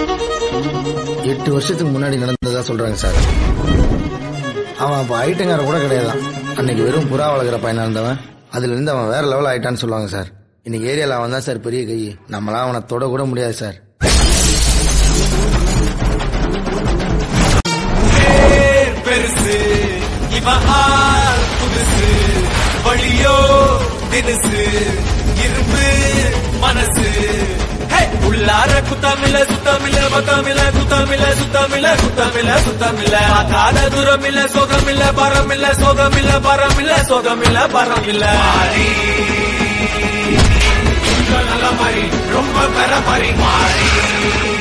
எட்டு வருஷத்துக்கு முன்னாடி நடந்ததா சொல்றாங்க சார் அவன் அப்ப ஐட்டங்கார கூட கிடையாதான் அன்னைக்கு வெறும் புறா வளர்க்குற பையனா இருந்தவன் அதுல இருந்து அவன் வேற லெவல் ஆயிட்டான்னு சொல்லுவாங்க சார் இன்னைக்கு ஏரியால அவன் தான் சார் பெரிய கை நம்மளாம் அவனை தொட கூட முடியாது சார் பெருசு இவன் ஆள் புதுசு வழியோ தினுசு இரும்பு மனசு ஹே! உள்ளார குத்தமில்ல சுத்தமில்ல பக்கமில்ல குத்தமில்ல சுத்தமில்ல குத்தமில்ல சுத்தமில்ல காத தூரமில்ல சோகமில்ல பரமில்ல சோகமில்ல பரமில்ல சோகமில்ல பரமில்ல மாறி நல்ல மாதிரி ரொம்ப பெற மாதிரி மாறி